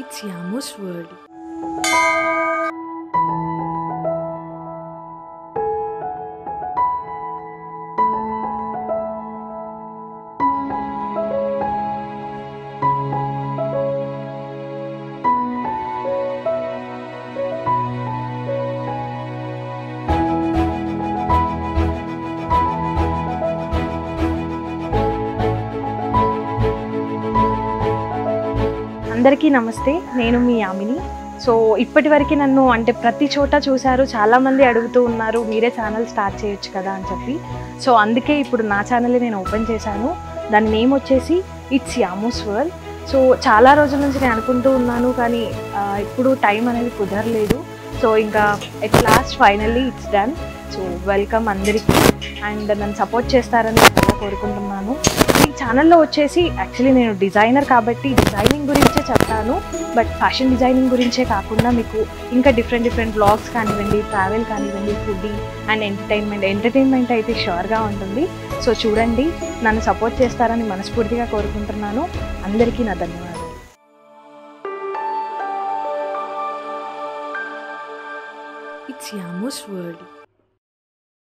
It's Yamu's world. అందరికీ నమస్తే నేను మీ యామిని సో ఇప్పటివరకు నన్ను అంటే ప్రతి చోట చూశారు చాలామంది అడుగుతూ ఉన్నారు మీరే ఛానల్ స్టార్ట్ చేయొచ్చు కదా అని చెప్పి సో అందుకే ఇప్పుడు నా ఛానల్ నేను ఓపెన్ చేశాను దాని నేమ్ వచ్చేసి ఇట్స్ యామూస్ వరల్డ్ సో చాలా రోజుల నుంచి నేను అనుకుంటూ ఉన్నాను కానీ ఆ, ఇప్పుడు టైం అనేది కుదరలేదు సో ఇంకా at last finally it's done so welcome అందరికీ అండ్ నన్ను సపోర్ట్ చేస్తారని చాలా కోరుకుంటున్నాను ఈ ఛానల్లో వచ్చేసి యాక్చువల్లీ నేను డిజైనర్ కాబట్టి డిజైనింగ్ గురించే చెప్తాను బట్ ఫ్యాషన్ డిజైనింగ్ గురించే కాకుండా మీకు ఇంకా డిఫరెంట్ డిఫరెంట్ బ్లాగ్స్ కానివ్వండి ట్రావెల్ కానివ్వండి ఫుడ్ అండ్ ఎంటర్టైన్మెంట్ ఎంటర్టైన్మెంట్ అయితే షూర్గా ఉంటుంది సో చూడండి నన్ను సపోర్ట్ చేస్తారని మనస్ఫూర్తిగా కోరుకుంటున్నాను అందరికీ నా ధన్యవాదాలు It's Yamu's world.